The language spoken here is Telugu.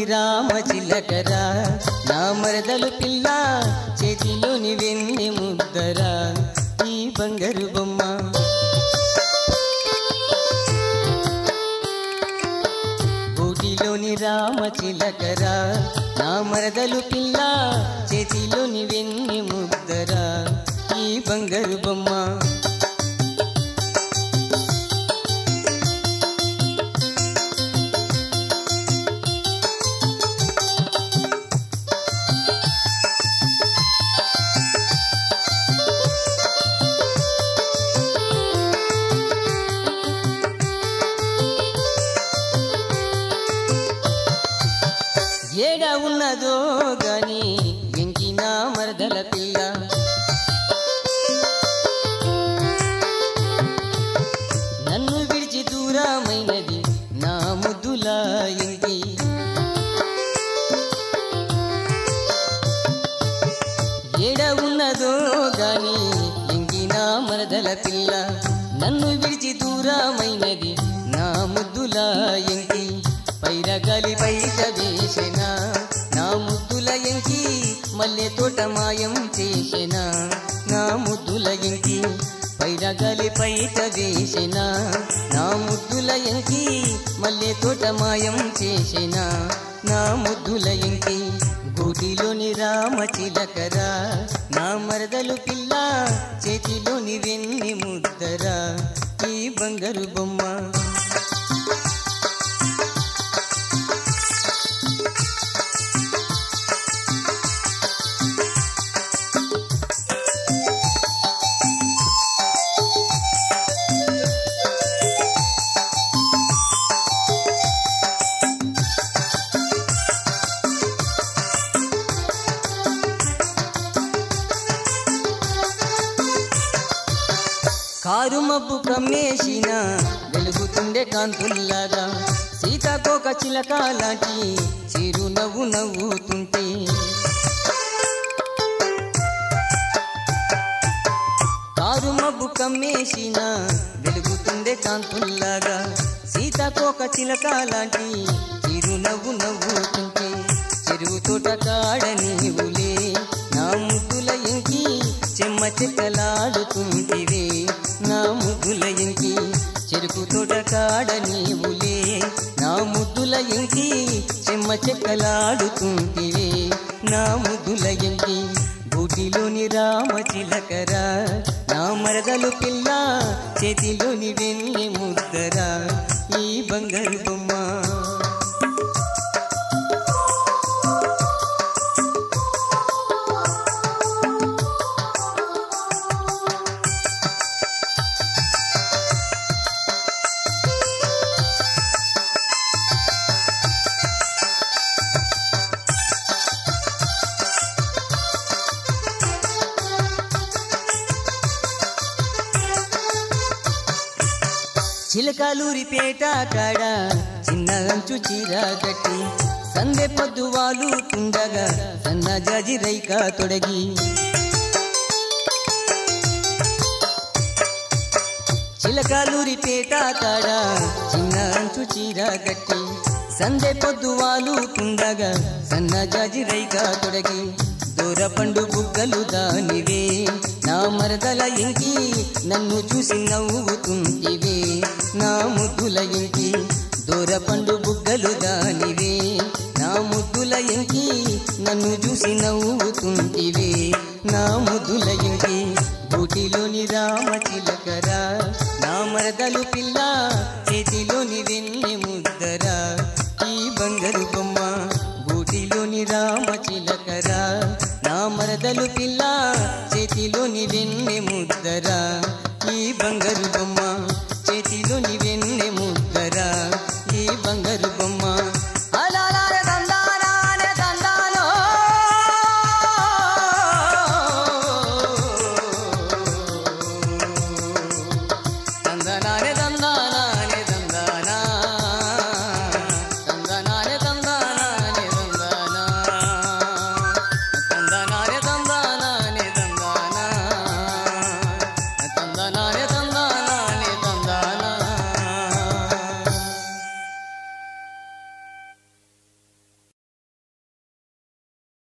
రామ చిలకరా నా మరదలు పిల్ల చేతిలోని వెన్నె ముద్దరా ఈ బంగారు బొమ్మ బోటిలోని రామ చిలకరా నా మరదలు పిల్ల చేతిలోని వెన్నె ముద్దరా ఈ బంగారు బొమ్మ ఏడ ఉన్నదో గాని ఎంకిన మరదల పిల్ల నన్ను విడిచి దూరమైనది నా ముద్దుల ఎంకి ఏడ ఉన్నదో గాని ఎంకిన మరదల పిల్ల నన్ను విడిచి దూరమైనది నా ముద్దుల ఎంకి పైరగాలి బయట వేసిన నా ముద్దుల ఎంకి మల్లె తోట మాయం చేసిన నా ముద్దుల ఎంకి పైరగాలి బయట వేసిన నా ముద్దుల ఎంకి మల్లె తోట మాయం చేసిన నా ముద్దుల ఎంకి గూటిలోని రామ చిలకరా నా మరదలు పిల్ల చేతిలోని వెన్ని ముద్దరా ఈ బంగారు బొమ్మ కారు మబ్బు కమ్మేసిన వెలుగుతుండే కాంతుల్లాగా సీతాకోక చిలక లాంటి చిరు నవ్వు నవ్వుతుంటే కారు మబ్బు కమ్మేసిన వెలుగుతుండే కాంతుల్లాగా సీతాకోక చిలక లాంటి చిరు నవ్వు నవ్వుతుంటే చెరువు తోట కాడ నీవులే నా ముద్దుల ఇంకి చెమ్మ చెక్కలాడుతుంటివే నా ముద్దుల ఇంకి చెరుకు తోట కాడ నీవులే నా ముద్దుల ఇంకి చెమ్మ చెక్కలాడుతుంటివే నా ముద్దుల ఇంకి బూటిలోని రామ చిలకరా నా మరదలు పిల్ల చేతిలోని వెన్నె ముద్దరా ఈ బంగారు బొమ్మ చిలకలూరిపేట కాడ చిన్న అంచు చీర కట్టి సందె పొద్దు వాళ్ళు కుండగా సన్న జాజి రైక తొడగి చిలకలూరిపేట కాడ చిన్న అంచు చీర కట్టి సందె పొద్దు వాళ్ళు కుండగా సన్న జాజి రైక తొడగి దూర పండు బుగ్గలు దానివే నా మరదల ఇంకి నన్ను చూసి నవ్వుతుంటివే నా ముద్దుల ఇంకి దూర పండు బుగ్గలు దానివే నా ముద్దుల ఇంకి నన్ను చూసి నవ్వుతుంటివే నా ముద్దుల ఇంకి బూటిలోని రామ చిలకరా నా మరదలు పిల్ల చేతిలోని వెన్నె ముద్దరా ఈ బంగారు బొమ్మ బూటిలోని రామ చిలకరా నా మరదలు పిల్ల చేతిలోని వెన్నె ముద్దరా ఈ బంగారు బొమ్మ